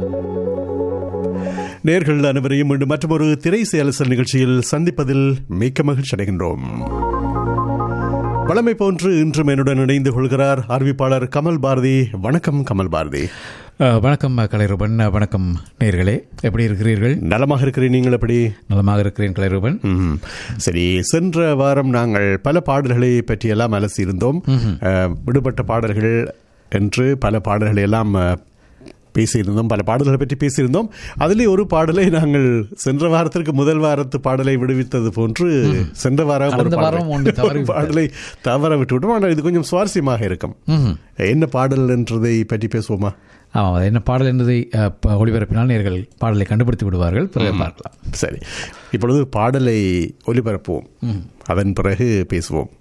நேர்கள் அனைவரையும் மீண்டும் மற்றொரு திரை செயலசல் நிகழ்ச்சியில் சந்திப்பதில் மிக்க மகிழ்ச்சி அடைகின்றோம் வளமை போன்று இன்றும் என்னுடன் இணைந்து கொள்கிறார் அறிவிப்பாளர் கமல் பாரதி வணக்கம் கமல் பாரதி அஹ், வணக்கம் கலைரூபன் அஹ், வணக்கம் நேர்களே எப்படி இருக்கிறீர்கள் நலமாக இருக்கிறேன் நீங்கள் எப்படி நலமாக இருக்கிறேன் கலைரூபன் ம். சரி சென்ற வாரம் நாங்கள் பல பாடல்களை பற்றியெல்லாம் அலசியிருந்தோம் அஹ், விடுபட்ட பாடல்கள் என்று பல பாடல்களை எல்லாம் அஹ், பேசியிருந்தோம் பல பாடல்களை பற்றி பேசியிருந்தோம் அதிலே ஒரு பாடலை நாங்கள் சென்ற வாரத்திற்கு முதல் வாரத்து பாடலை விடுவித்தது போன்று சென்ற வாரம் ஒரு கடந்த பாடலை- வாரம் ஒன்று தவறி பாடலை தவற விட்டு விட்டோம் ஆனால் இது கொஞ்சம் சுவாரஸ்யமாக இருக்கும் ம்ஹும். என்ன பாடல் என்றதை பற்றி பேசுவோமா ஆமாம் அது என்ன பாடல் என்பதை அஹ், ப- ஒளிபரப்பினால் நேர்கள் பாடலை கண்டுபிடித்து விடுவார்கள் பிறகு பார்க்கலாம் சரி இப்பொழுது பாடலை ஒலிபரப்புவோம் அதன் பிறகு பேசுவோம்